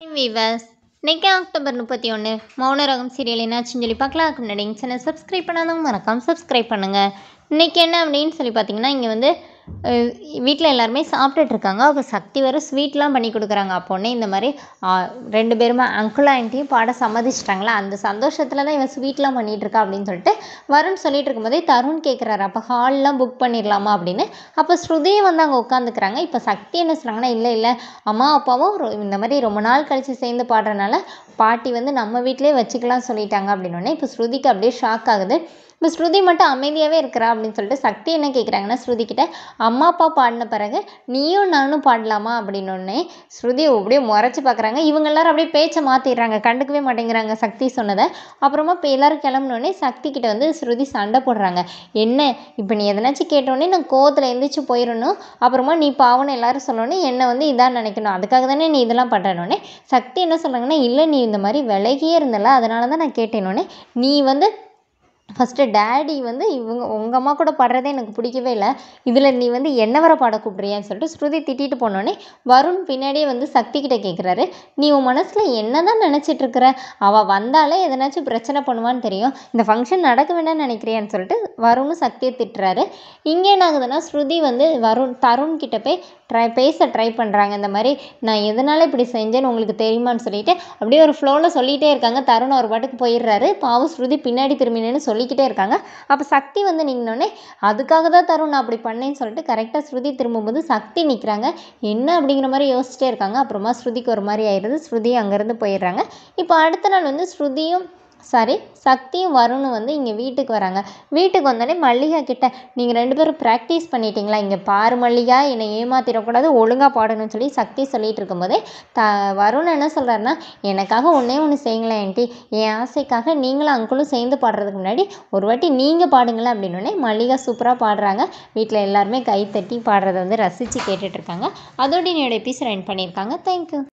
viewers இன்னைக்கு October முப்பத்தி ஒன்று மௌனரகம் சீரியல் என்னாச்சுன்னு சொல்லி பார்க்கலாம் அதுக்கு முன்னாடி சேனல் சப்ஸ்கிரைப் பண்ணாதவங்க மறக்காமல் சப்ஸ்கிரைப் பண்ணுங்கள் இன்றைக்கி என்ன அப்படின்னு சொல்லி பார்த்தீங்கன்னா இங்கே வந்து வீட்டில் எல்லாருமே சாப்பிட்டுட்டு இருக்காங்க அப்போ சக்தி வர ஸ்வீட்லாம் பண்ணி கொடுக்குறாங்க அப்போனே இந்த மாதிரி ஆ, ரெண்டு பேருமே அங்கிள் ஆண்டியும் பாட சம்மதிச்சிட்டாங்களா அந்த சந்தோஷத்தில் தான் இவன் ஸ்வீட்லாம் பண்ணிகிட்டு இருக்கா அப்படின்னு சொல்லிட்டு வருண் சொல்லிட்டு இருக்கும்போதே தருண் கேட்குறாரு அப்போ ஹால்லாம் புக் பண்ணிடலாமா அப்படின்னு அப்போ ஸ்ருதியும் வந்து அங்கே உட்காந்துக்கிறாங்க இப்போ சக்தி என்ன சொல்கிறாங்கன்னா இல்லை இல்லை அம்மா அப்பாவும் ரொ- இந்த மாதிரி ரொம்ப நாள் கழித்து சேர்ந்து பாடுறதுனால பாட்டி வந்து நம்ம வீட்டிலே வச்சுக்கலாம் சொல்லிட்டாங்க அப்படின்னோடனே இப்போ ஸ்ருதிக்கு அப்படியே ஷாக் ஆகுது இப்போ ஸ்ருதி மட்டும் அமைதியாகவே இருக்கிறா அப்படின்னு சொல்லிட்டு சக்தி என்ன கேட்குறாங்கன்னா ஸ்ருதி கிட்ட அம்மா அப்பா பாடின பிறகு நீயும் நானும் பாடலாமா அப்படின்னோடனே ஸ்ருதி அப்படியே முறைச்சி பார்க்குறாங்க இவங்க எல்லாரும் அப்படியே பேச்சை மாற்றிடுறாங்க கண்டுக்கவே மாட்டேங்கிறாங்க சக்தி சொன்னதை அப்புறமா இப்போ எல்லாரும் கிளம்புனோடனே சக்தி கிட்ட வந்து ஸ்ருதி சண்டை போடுறாங்க என்ன இப்போ நீ எதனாச்சும் கேட்டோடனே நான் கோவத்தில் எந்திரிச்சு போயிடணும் அப்புறமா நீ பாவன்னு எல்லாரும் சொன்னோடனே என்னை வந்து இதான் நினைக்கணும் அதுக்காக தானே நீ இதெல்லாம் பண்ணுறனோடனே சக்தி என்ன சொல்கிறாங்கன்னா இல்லை நீ இந்த மாதிரி விலகியே இருந்தல அதனால தான் நான் கேட்டேனோடனே நீ வந்து ஃபஸ்ட்டு டேடி வந்து இவங்க உங்கள் அம்மா கூட பாடுறதே எனக்கு பிடிக்கவே இல்லை இதில் நீ வந்து என்ன வர பாட கூப்பிட்றியான்னு சொல்லிட்டு ஸ்ருதி திட்டிட்டு போனோடனே வருண் பின்னாடியே வந்து சக்தி கிட்ட கேட்குறாரு நீ உன் மனசில் என்ன தான் நினச்சிட்டு இருக்கிற அவள் வந்தாலே எதனாச்சும் பிரச்சனை பண்ணுவான்னு தெரியும் இந்த ஃபங்க்ஷன் நடக்க வேண்டாம்னு நினைக்கிறியான்னு சொல்லிட்டு வருணும் சக்தியை திட்டுறாரு இங்கே என்ன ஆகுதுன்னா ஸ்ருதி வந்து வருண் தருண் கிட்ட போய் ட்ரை பேச ட்ரை பண்ணுறாங்க இந்த மாதிரி நான் எதனால இப்படி செஞ்சேன்னு உங்களுக்கு தெரியுமான்னு சொல்லிட்டு அப்படியே ஒரு ஃப்ளோவில் சொல்லிகிட்டே இருக்காங்க தருண் ஒரு பாட்டுக்கு போயிடுறாரு பாவம் ஸ்ருதி பின்னாடி திரும்பி நின்று சொல்லிக்கிட்டே இருக்காங்க அப்போ சக்தி வந்து நின்னோடனே அதுக்காக தான் தருண் நான் அப்படி பண்ணேன்னு சொல்லிட்டு கரெக்டாக ஸ்ருதி திரும்பும்போது சக்தி நிற்கிறாங்க என்ன அப்படிங்கிற மாதிரி யோசிச்சிட்டே இருக்காங்க அப்புறமா ஸ்ருதிக்கு ஒரு மாதிரி ஆயிடுது ஸ்ருதி அங்கேருந்து போயிடுறாங்க இப்போ அடுத்த நாள் வந்து ஸ்ருதியும் சாரி சக்தியும் வருணும் வந்து இங்கே வீட்டுக்கு வராங்க வீட்டுக்கு வந்தோடனே மல்லிகா கிட்ட நீங்கள் ரெண்டு பேரும் ப்ராக்டிஸ் பண்ணிட்டீங்களா இங்கே பாரு மல்லிகா என்னை ஏமாத்திடக்கூடாது ஒழுங்காக பாடணும்னு சொல்லி சக்தி சொல்லிட்டு இருக்கும்போதே த வருண் என்ன சொல்கிறாருன்னா எனக்காக ஒன்றே ஒன்று செய்யுங்களேன் ஆண்டி என் ஆசைக்காக நீங்களும் அங்கிளும் சேர்ந்து பாடுறதுக்கு முன்னாடி ஒரு வாட்டி நீங்கள் பாடுங்களேன் அப்படின்னோடனே மல்லிகா சூப்பராக பாடுறாங்க வீட்டில் எல்லாருமே கை தட்டி பாடுறத வந்து ரசித்து கேட்டுட்ருக்காங்க அதோட என்னோட எபிசோட் எண்ட் பண்ணியிருக்காங்க தேங்க்யூ